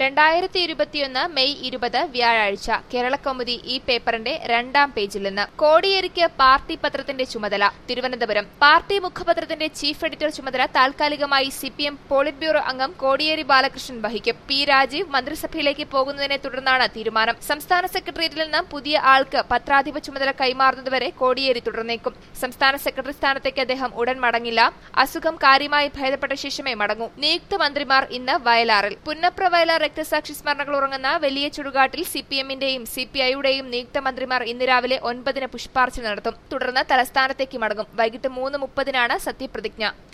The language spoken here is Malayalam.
രണ്ടായിരത്തി ഇരുപത്തിയൊന്ന് മെയ് ഇരുപത് വ്യാഴാഴ്ച കേരളകൗമുദി ഈ പേപ്പറിന്റെ രണ്ടാം പേജിൽ നിന്ന് കോടിയേരിക്ക് പാർട്ടി പത്രത്തിന്റെ ചുമതല തിരുവനന്തപുരം പാർട്ടി മുഖപത്രത്തിന്റെ ചീഫ് എഡിറ്റർ ചുമതല താൽക്കാലികമായി സിപിഎം പോളിറ്റ് ബ്യൂറോ അംഗം കോടിയേരി ബാലകൃഷ്ണൻ വഹിക്കും പി രാജീവ് മന്ത്രിസഭയിലേക്ക് പോകുന്നതിനെ തുടർന്നാണ് തീരുമാനം സംസ്ഥാന സെക്രട്ടേറിയറ്റിൽ നിന്ന് പുതിയ ആൾക്ക് പത്രാധിപ ചുമതല കൈമാറുന്നതുവരെ കോടിയേരി തുടർന്നേക്കും സംസ്ഥാന സെക്രട്ടറി സ്ഥാനത്തേക്ക് അദ്ദേഹം ഉടൻ മടങ്ങില്ല അസുഖം കാര്യമായി ഭേദപ്പെട്ട ശേഷമേ മടങ്ങൂ നിയുക്ത മന്ത്രിമാർ ഇന്ന് വയലാറിൽ പുന്നപ്ര വയലാർ രക്തസാക്ഷി സ്മരണകൾ ഉറങ്ങുന്ന വലിയ ചുടുകാട്ടിൽ സിപിഎമ്മിന്റെയും സിപിഐയുടെയും നിയുക്ത മന്ത്രിമാർ ഇന്ന് രാവിലെ ഒൻപതിന് പുഷ്പാർച്ചന നടത്തും തുടർന്ന് തലസ്ഥാനത്തേക്ക് മടങ്ങും വൈകിട്ട് മൂന്ന് മുപ്പതിനാണ് സത്യപ്രതിജ്ഞ